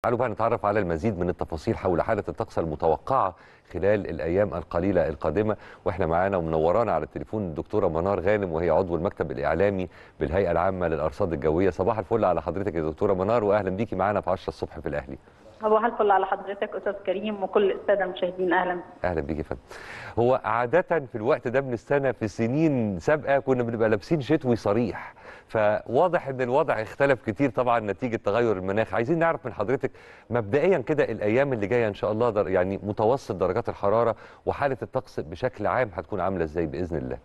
تعالوا بقى نتعرف على المزيد من التفاصيل حول حالة الطقس المتوقعة خلال الأيام القليلة القادمة وإحنا معانا ومنورانا على التليفون الدكتورة منار غانم وهي عضو المكتب الإعلامي بالهيئة العامة للأرصاد الجوية صباح الفل على حضرتك يا دكتورة منار وأهلا بيكي معانا في 10 الصبح في الأهلي صباح الفل على حضرتك استاذ كريم وكل الساده المشاهدين اهلا اهلا بيك يا فندم هو عاده في الوقت ده من السنه في سنين سابقه كنا بنبقى لابسين شتوي صريح فواضح ان الوضع اختلف كتير طبعا نتيجه تغير المناخ عايزين نعرف من حضرتك مبدئيا كده الايام اللي جايه ان شاء الله در يعني متوسط درجات الحراره وحاله الطقس بشكل عام هتكون عامله ازاي باذن الله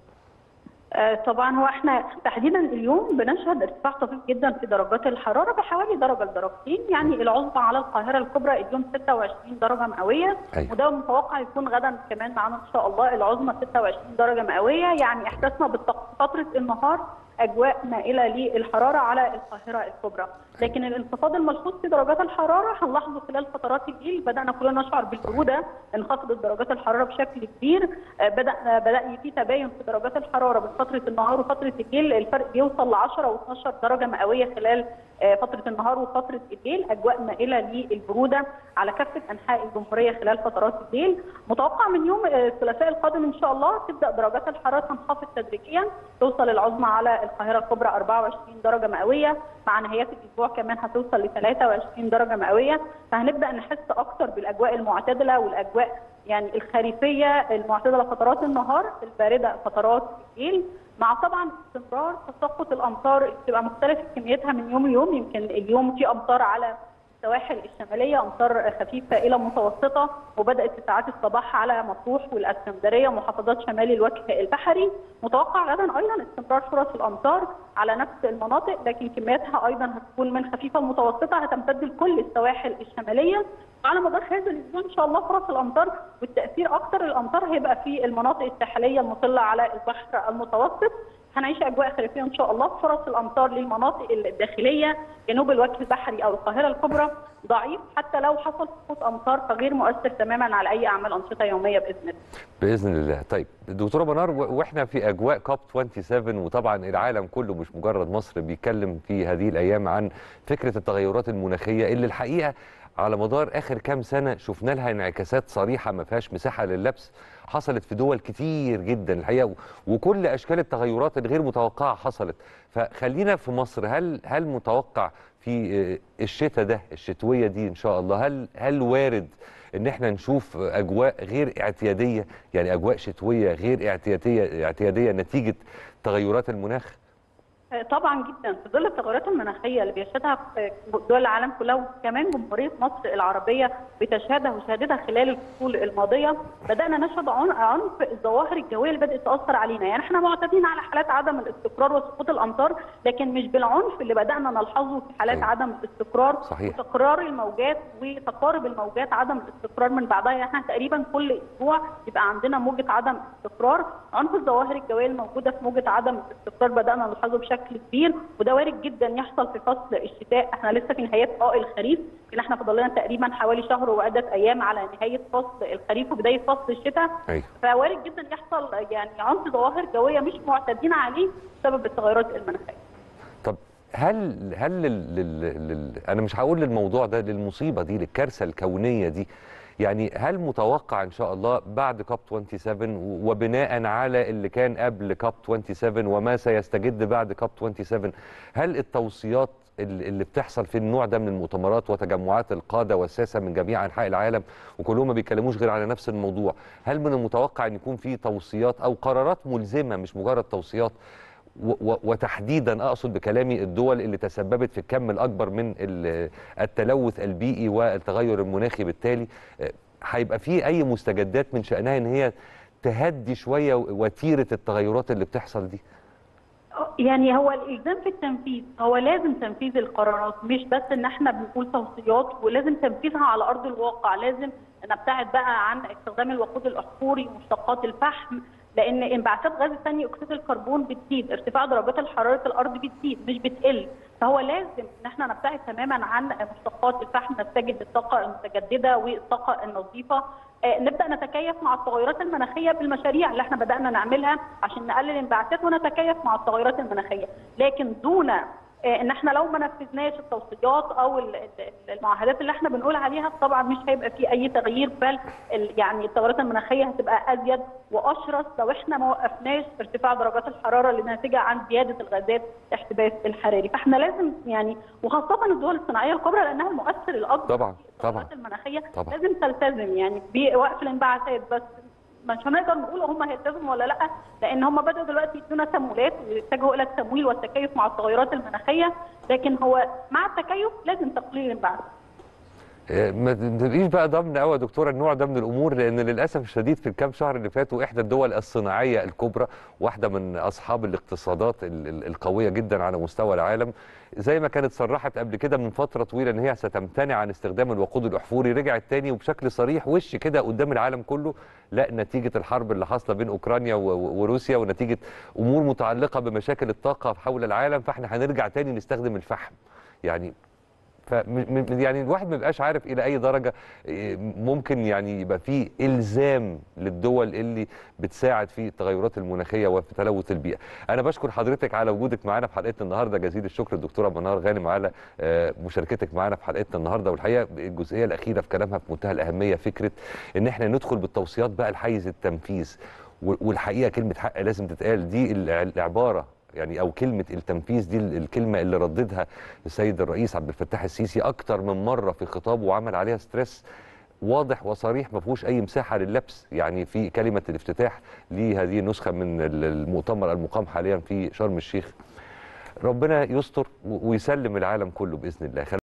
طبعا هو احنا تحديدا اليوم بنشهد ارتفاع طفيف جدا في درجات الحراره بحوالي درجه لدرجتين يعني العظمى على القاهره الكبرى اليوم 26 درجه مئويه أيوة. وده متوقع يكون غدا كمان معانا ان شاء الله العظمى 26 درجه مئويه يعني احساسنا بالطقس فتره النهار اجواء مائله للحراره على القاهره الكبرى لكن الانخفاض الملحوظ في درجات الحراره هنلاحظه خلال فترات الليل بدانا كلنا نشعر بالبروده انخفضت درجات الحراره بشكل كبير بدا بدا في تباين في درجات الحراره بين فتره النهار وفتره الليل الفرق بيوصل ل 10 و12 درجه مئويه خلال فتره النهار وفتره الليل اجواء مائله للبروده على كافه انحاء الجمهوريه خلال فترات الليل متوقع من يوم الثلاثاء القادم ان شاء الله تبدا درجات الحراره تنخفض تدريجيا توصل العظمى على القاهره الكبرى 24 درجه مئويه مع نهايات الاسبوع كمان هتوصل ل 23 درجه مئويه فهنبدا نحس اكثر بالاجواء المعتدله والاجواء يعني الخريفيه المعتدله فترات النهار البارده فترات الليل مع طبعا استمرار تساقط الامطار اللي بتبقى مختلفه كميتها من يوم ليوم يمكن اليوم في امطار على السواحل الشماليه امطار خفيفه الى متوسطه وبدات في ساعات الصباح على مطروح والاسكندريه ومحافظات شمال الوجه البحري متوقع غدا ايضا استمرار فرص الامطار على نفس المناطق لكن كمياتها ايضا هتكون من خفيفه لمتوسطه هتمتد لكل السواحل الشماليه على مدار هذا الاسبوع ان شاء الله فرص الامطار والتاثير اكثر الامطار هيبقى في المناطق الساحليه المطله على البحر المتوسط هنعيش اجواء خريفيه ان شاء الله فرص الامطار للمناطق الداخليه جنوب الوجه البحري او القاهره الكبرى ضعيف حتى لو حصل سقوط امطار فغير مؤثر تماما على اي اعمال انشطه يوميه باذن الله. باذن الله، طيب دكتوره منار واحنا في اجواء كاب 27 وطبعا العالم كله مش مجرد مصر بيتكلم في هذه الايام عن فكره التغيرات المناخيه اللي الحقيقه على مدار اخر كام سنه شفنا لها انعكاسات صريحه ما فيهاش مساحه للبس حصلت في دول كتير جدا الحقيقه وكل اشكال التغيرات الغير متوقعه حصلت فخلينا في مصر هل هل متوقع في الشتاء ده الشتويه دي ان شاء الله هل هل وارد ان احنا نشوف اجواء غير اعتياديه يعني اجواء شتويه غير اعتياديه اعتياديه نتيجه تغيرات المناخ طبعا جدا في ظل التغيرات المناخيه اللي بيشهدها دول العالم كلها وكمان جمهوريه مصر العربيه بتشهدها وشهدتها خلال الفصول الماضيه بدانا نشهد عنف الظواهر الجويه اللي بدات تاثر علينا يعني احنا معتادين على حالات عدم الاستقرار وسقوط الامطار لكن مش بالعنف اللي بدانا نلحظه في حالات صحيح. عدم الاستقرار صحيح. وتكرار الموجات وتقارب الموجات عدم الاستقرار من بعضها يعني احنا تقريبا كل اسبوع يبقى عندنا موجه عدم استقرار عنف الظواهر الجويه الموجوده في موجه عدم الاستقرار بدانا نلحظه بشكل بشكل كبير وده وارد جدا يحصل في فصل الشتاء احنا لسه في نهايات اه الخريف لكن احنا فاضل لنا تقريبا حوالي شهر وعده ايام على نهايه فصل الخريف وبدايه فصل الشتاء أيوة. فوارد جدا يحصل يعني عنف ظواهر جويه مش معتادين عليه بسبب التغيرات المناخيه طب هل هل لل... لل... لل... انا مش هقول للموضوع ده للمصيبه دي للكارثه الكونيه دي يعني هل متوقع ان شاء الله بعد كاب 27 وبناء على اللي كان قبل كاب 27 وما سيستجد بعد كاب 27 هل التوصيات اللي بتحصل في النوع ده من المؤتمرات وتجمعات القاده والساسه من جميع انحاء العالم وكلهم ما بيتكلموش غير على نفس الموضوع هل من المتوقع ان يكون في توصيات او قرارات ملزمه مش مجرد توصيات وتحديدا اقصد بكلامي الدول اللي تسببت في الكم الاكبر من التلوث البيئي والتغير المناخي بالتالي هيبقى في اي مستجدات من شانها ان هي تهدي شويه وتيره التغيرات اللي بتحصل دي يعني هو الالزام في التنفيذ هو لازم تنفيذ القرارات مش بس ان احنا بنقول توصيات ولازم تنفيذها على ارض الواقع لازم نبتعد بقى عن استخدام الوقود الاحفوري ومشتقات الفحم لان انبعاثات غاز ثاني اكسيد الكربون بتزيد ارتفاع درجات حراره الارض بتزيد مش بتقل فهو لازم ان احنا نبتعد تماما عن مشتقات الفحم نتجه للطاقه المتجدده والطاقه النظيفه آه نبدا نتكيف مع التغيرات المناخيه بالمشاريع اللي احنا بدانا نعملها عشان نقلل الانبعاثات ونتكيف مع التغيرات المناخيه لكن دون آه، ان احنا لو ما نفذناش التوصيات او ال- ال- المعاهدات اللي احنا بنقول عليها طبعا مش هيبقى في اي تغيير بل ال- يعني التغيرات المناخيه هتبقى ازيد واشرس لو احنا ما وقفناش ارتفاع درجات الحراره اللي ناتجه عن زياده الغازات الاحتباس الحراري فاحنا لازم يعني وخاصه الدول الصناعيه الكبرى لانها المؤثر الاكبر طبعا في طبعا التغيرات المناخيه طبعا. لازم تلتزم يعني بوقف الانبعاثات بس مش هنقدر نقول هم هيلتزموا ولا لا لان هم بداوا دلوقتي يدونا تمويلات ويتجهوا الى التمويل والتكيف مع التغيرات المناخيه لكن هو مع التكيف لازم تقليل الانبعاثات آه، ما تبقيش بقى ضامنه قوي يا دكتوره النوع ده من الامور لان للاسف الشديد في الكام شهر اللي فاتوا احدى الدول الصناعيه الكبرى واحده من اصحاب الاقتصادات ال- ال- القويه جدا على مستوى العالم زي ما كانت صرحت قبل كده من فتره طويله ان هي ستمتنع عن استخدام الوقود الاحفوري رجعت تاني وبشكل صريح وش كده قدام العالم كله لا نتيجه الحرب اللي حاصله بين اوكرانيا و- و- وروسيا ونتيجه امور متعلقه بمشاكل الطاقه حول العالم فاحنا هنرجع تاني نستخدم الفحم يعني ف يعني الواحد ما بيبقاش عارف الى اي درجه إيه، ممكن يعني يبقى في الزام للدول اللي بتساعد في التغيرات المناخيه وفي تلوث البيئه. انا بشكر حضرتك على وجودك معانا في حلقتنا النهارده جزيل الشكر الدكتوره منار غانم على آه، مشاركتك معانا في حلقتنا النهارده والحقيقه الجزئيه الاخيره في كلامها في منتهى الاهميه فكره ان احنا ندخل بالتوصيات بقى لحيز التنفيذ و- والحقيقه كلمه حق لازم تتقال دي الع- العباره يعني او كلمه التنفيذ دي الكلمه اللي رددها السيد الرئيس عبد الفتاح السيسي اكتر من مره في خطابه وعمل عليها ستريس واضح وصريح ما فيهوش اي مساحه للبس يعني في كلمه الافتتاح لهذه النسخه من ال- المؤتمر المقام حاليا في شرم الشيخ ربنا يستر و- ويسلم العالم كله باذن الله